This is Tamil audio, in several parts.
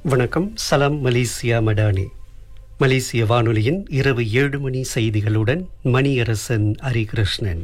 வணக்கம் சலாம் மலேசியா மடானி மலேசிய வானொலியின் இரவு ஏழு மணி செய்திகளுடன் மணியரசன் ஹரிகிருஷ்ணன்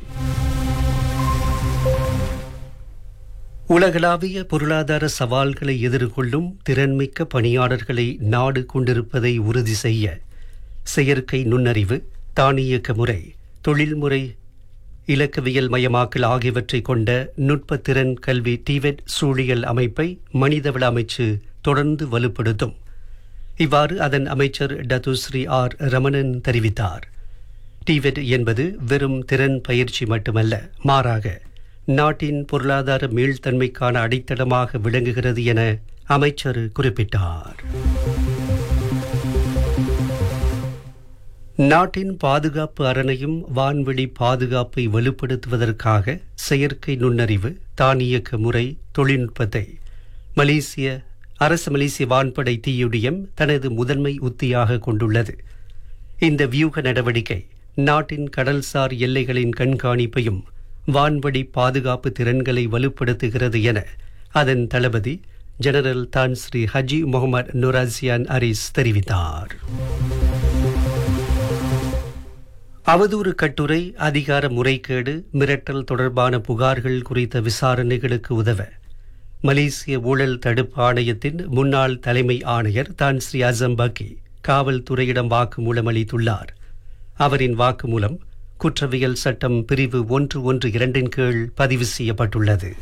உலகளாவிய பொருளாதார சவால்களை எதிர்கொள்ளும் திறன்மிக்க பணியாளர்களை நாடு கொண்டிருப்பதை உறுதி செய்ய செயற்கை நுண்ணறிவு தானியக்க முறை தொழில்முறை இலக்கவியல் மயமாக்கல் ஆகியவற்றை கொண்ட நுட்பத்திறன் கல்வி டிவெட் சூழியல் அமைப்பை மனிதவள அமைச்சு தொடர்ந்து வலுப்படுத்தும் இவ்வாறு அதன் அமைச்சர் டத்துஸ்ரீ ஆர் ரமணன் தெரிவித்தார் டிவெட் என்பது வெறும் திறன் பயிற்சி மட்டுமல்ல மாறாக நாட்டின் பொருளாதார மீள்தன்மைக்கான அடித்தளமாக விளங்குகிறது என அமைச்சர் குறிப்பிட்டார் நாட்டின் பாதுகாப்பு அரணையும் வான்வெளி பாதுகாப்பை வலுப்படுத்துவதற்காக செயற்கை நுண்ணறிவு தானியக்க முறை தொழில்நுட்பத்தை மலேசிய அரசு மலேசிய வான்படை டியுடிஎம் தனது முதன்மை உத்தியாக கொண்டுள்ளது இந்த வியூக நடவடிக்கை நாட்டின் கடல்சார் எல்லைகளின் கண்காணிப்பையும் வான்வழி பாதுகாப்பு திறன்களை வலுப்படுத்துகிறது என அதன் தளபதி ஜெனரல் தான் ஸ்ரீ ஹஜி முகமது நுராசியான் அரிஸ் தெரிவித்தார் அவதூறு கட்டுரை அதிகார முறைகேடு மிரட்டல் தொடர்பான புகார்கள் குறித்த விசாரணைகளுக்கு உதவ மலேசிய ஊழல் தடுப்பு ஆணையத்தின் முன்னாள் தலைமை ஆணையர் தான் ஸ்ரீ அசம் பக்கி காவல்துறையிடம் வாக்குமூலம் அளித்துள்ளார் அவரின் வாக்குமூலம் குற்றவியல் சட்டம் பிரிவு ஒன்று ஒன்று இரண்டின் கீழ் பதிவு செய்யப்பட்டுள்ளது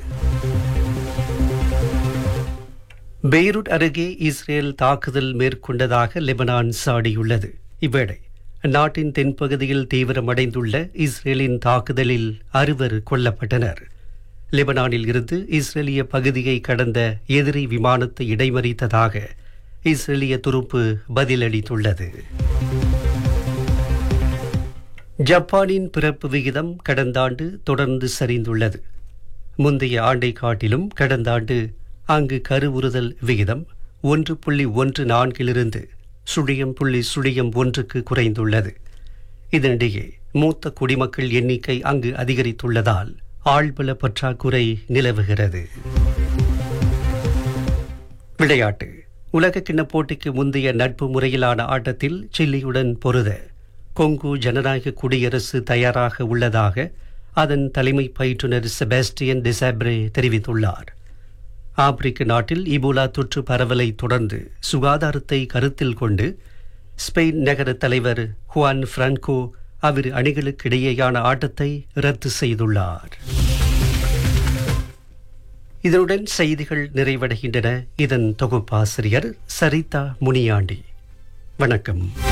பெய்ரூட் அருகே இஸ்ரேல் தாக்குதல் மேற்கொண்டதாக லெபனான் சாடியுள்ளது இவ்வேளை நாட்டின் தென்பகுதியில் தீவிரமடைந்துள்ள இஸ்ரேலின் தாக்குதலில் அறுவர் கொல்லப்பட்டனர் லெபனானில் இருந்து இஸ்ரேலிய பகுதியை கடந்த எதிரி விமானத்தை இடைமறித்ததாக இஸ்ரேலிய துருப்பு பதிலளித்துள்ளது ஜப்பானின் பிறப்பு விகிதம் கடந்த ஆண்டு தொடர்ந்து சரிந்துள்ளது முந்தைய ஆண்டை காட்டிலும் கடந்த ஆண்டு அங்கு கருவுறுதல் விகிதம் ஒன்று புள்ளி ஒன்று நான்கிலிருந்து சுழியம் புள்ளி சுழியம் ஒன்றுக்கு குறைந்துள்ளது இதனிடையே மூத்த குடிமக்கள் எண்ணிக்கை அங்கு அதிகரித்துள்ளதால் ஆழ்பல பற்றாக்குறை நிலவுகிறது விளையாட்டு உலக கிண்ண போட்டிக்கு முந்தைய நட்பு முறையிலான ஆட்டத்தில் சில்லியுடன் பொருத கொங்கு ஜனநாயக குடியரசு தயாராக உள்ளதாக அதன் தலைமை பயிற்றுனர் செபாஸ்டியன் டிசாப்ரே தெரிவித்துள்ளார் ஆப்பிரிக்க நாட்டில் இபோலா தொற்று பரவலை தொடர்ந்து சுகாதாரத்தை கருத்தில் கொண்டு ஸ்பெயின் நகர தலைவர் ஹுவான் பிரான்கோ அவ்விரு அணிகளுக்கு இடையேயான ஆட்டத்தை ரத்து செய்துள்ளார் இதனுடன் செய்திகள் நிறைவடைகின்றன இதன் தொகுப்பாசிரியர் சரிதா முனியாண்டி வணக்கம்